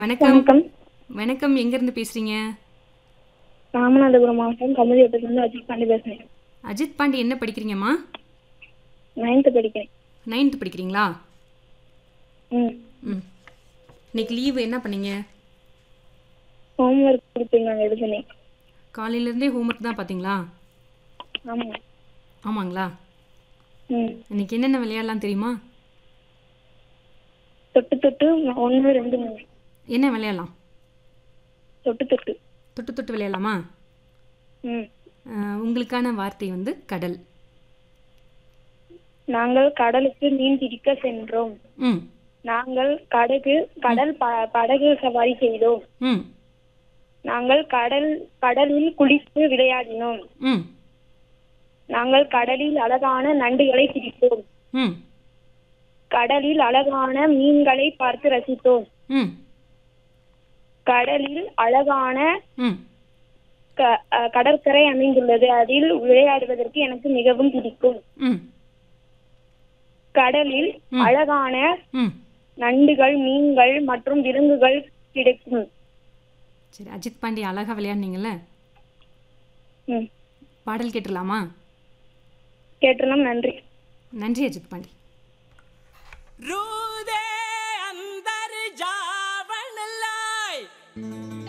வணக்கம் வணக்கம் வணக்கம் எங்கேருந்து பேசுகிறீங்க ராமநாதபுரம் மாவட்டம் கமலியப்பட்டிலிருந்து அஜித் பாண்டி பேசுறேன் அஜித் பாண்டி என்ன படிக்கிறீங்கம்மா நைன்த்து படிக்கிறேன் நைன்த்து படிக்கிறீங்களா ம் ம் இன்னைக்கு லீவு என்ன பண்ணீங்க ஹோம்ஒர்க் கொடுத்துருந்தாங்க எழுதுனேன் காலையிலேருந்தே ஹோம்ஒர்க் தான் பார்த்தீங்களா ஆமாம் ஆமாங்களா ம் இன்னைக்கு என்னென்ன விளையாடலாம் தெரியுமா தொட்டு தொட்டு ஒன்று ரெண்டு மூணு என்ன விளையாடலாம் தொட்டு தொட்டு தொட்டு தொட்டு விளையாடலாமா ம் அஹ், உங்களுக்கான வார்த்தை வந்து கடல் நாங்கள் கடலுக்கு மீன் பிடிக்க சென்றோம் ம் நாங்கள் கடகு கடல் ப படகு சவாரி செய்தோம் ம் நாங்கள் கடல் கடலில் குளித்து விளையாடினோம் ம் நாங்கள் கடலில் அழகான நண்டுகளை பிடித்தோம் ம் கடலில் அழகான மீன்களை பார்த்து ரசித்தோம் ம் கடலில் அழகான ம் க- அஹ் கடற்கரை அமைந்துள்ளது அதில் விளையாடுவதற்கு எனக்கு மிகவும் பிடிக்கும் ம் கடலில் அழகான ம் நண்டுகள் மீன்கள் மற்றும் விலங்குகள் கிடைக்கும் சரி அஜித் பாண்டி அழகாக விளையாடுனீங்கல்ல ம். பாடல் கேட்டுடலாமா கேட்டலாம் நன்றி நன்றி அஜித் பாண்டி ரூ